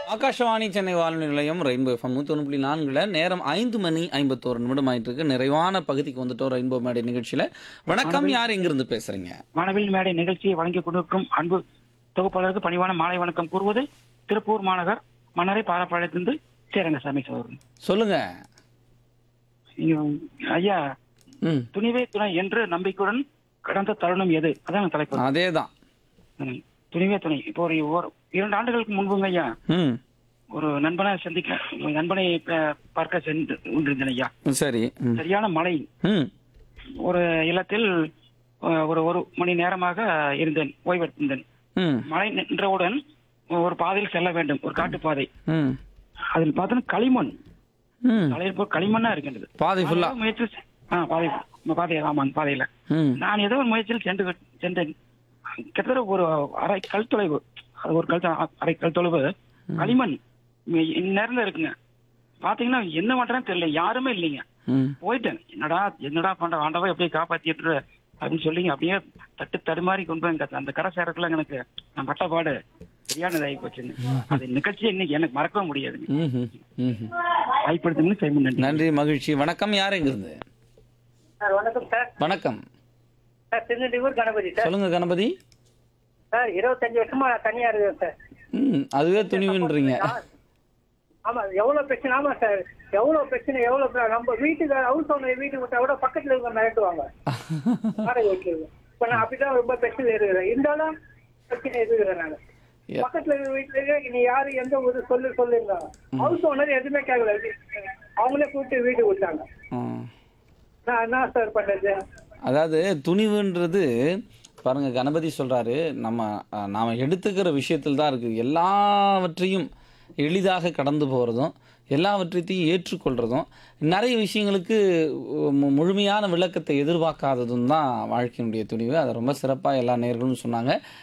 ஆகாஷவாணி சென்னை வானொலி நிலையம் rainbow FM நூற்றி ஒன்று புள்ளி நான்குல நேரம் ஐந்து மணி ஐம்பத்தோரு நிமிடம் ஆயிட்டு இருக்கு நிறைவான பகுதிக்கு வந்துட்டோம் ரெயின்போ மேடை நிகழ்ச்சியில வணக்கம் யார் எங்கிருந்து பேசுறீங்க வானவில் மேடை நிகழ்ச்சியை வழங்கி கொண்டிருக்கும் அன்பு தொகுப்பாளருக்கு பணிவான மாலை வணக்கம் கூறுவது திருப்பூர் மாநகர் மன்னரை பாரப்பாளையத்திலிருந்து சேரங்கசாமி சோதரன் சொல்லுங்க நீங்க ஐயா ம் துணிவே துணை என்று நம்பிக்கையுடன் கடந்த தருணம் எது அதான் தலைப்பு அதே தான் ம். துணிவே துணை இப்போ ஒரு ஒரு இரண்டு ஆண்டுகளுக்கு முன்புங்க ஐயா ம் ஒரு நண்பனை சந்திக்க ஒரு நண்பனை ப- பார்க்க சென்று கொண்டிருந்தேன் ஐயா சரி ம் சரியான மழை ம் ஒரு இல்லத்தில் அஹ், ஒரு ஒரு மணி நேரமாக இருந்தேன் ஓய்வெடுத்திருந்தேன் ம் மழை நின்றவுடன் ஒரு பாதையில் செல்ல வேண்டும் ஒரு காட்டு பாதை ம் அதில் பார்த்தோன்னா களிமண் ம் தலையில் போய் களிமண்ணா இருக்கின்றது பாதை ஃபுல்லா நான் ஏதோ முயற்சி செ- ஆ பாதை பாதை ஆமாங்க பாதையில ம் நான் ஏதோ ஒரு முயற்சியில் சென்று விட்- சென்றேன் கிட்டத்தட்ட ஒரு அரை கல் தொலைவு அது ஒரு கல் தொ- அரை கல் தொலைவு களிமண் இ- இந்நேரத்துல இருக்குங்க பாத்தீங்கன்னா என்ன பண்றேன்னு தெரியல யாருமே இல்லைங்க ம் போயிட்டேன் என்னடா என்னடா பண்ற ஆண்டவா எப்படி காப்பாத்திட்டு அப்படின்னு சொல்லி அப்படியே தட்டு தடுமாறி கொண்டு போய் அந்த- அந்த கரை சேரக்குள்ள எனக்கு நான் பட்ட பாடு சரியானதாகி போச்சுங்க அது நிகழ்ச்சி இன்னைக்கு எனக்கு மறக்கவே முடியாதுங்க ம் ம் ம் வாய்ப்படுத்துங்க செய்முன் நன்றி நன்றி மகிழ்ச்சி வணக்கம் யார் எங்கிருந்து சார் வணக்கம் சார் வணக்கம் சார் திருநெல்வேலூர் கணபதி சார் சொல்லுங்க கணபதி சார் இருபத்தஞ்சு வருஷமா நான் தனியா இருக்கேன் சார் ம் அதுவே துணிவுன்றீங்க ஆமா எவ்வளவு பிரச்சனை ஆமா சார் எவ்வளவு பிரச்சனை எவ்வளவு பிர- நம்ம வீட்டுக்கு ஹவுஸ் ஓனர் வீட்டுக்கு விட்டா கூட பக்கத்துல இருக்க மிரட்டுவாங்க வாடகை வைக்கிறது இப்ப நான் அப்படிதான் ரொம்ப பிரச்சனை இருக்கிறேன் இருந்தாலும் பிரச்சனை இருக்கிறேன் நான் Yeah. பக்கத்துல இருக்க வீட்டுக்கு நீ யாரு எந்த ஊரு சொல்லு சொல்லுங்க ஹவுஸ் ஓனர் எதுவுமே கேட்கல அவங்களே கூப்பிட்டு வீட்டுக்கு விட்டாங்க ம் நான் என்ன சார் பண்றது அதாவது துணிவுன்றது பாருங்க கணபதி சொல்றாரு நம்ம அஹ், நாம எடுத்துக்கிற விஷயத்தில் தான் இருக்கு எல்லாவற்றையும் எளிதாக கடந்து போகிறதும் எல்லாவற்றையும் ஏற்றுக்கொள்றதும் நிறைய விஷயங்களுக்கு மு- முழுமையான விளக்கத்தை எதிர்பார்க்காததும் தான் வாழ்க்கையினுடைய துணிவு அதை ரொம்ப சிறப்பாக எல்லா நேர்களும் சொன்னாங்க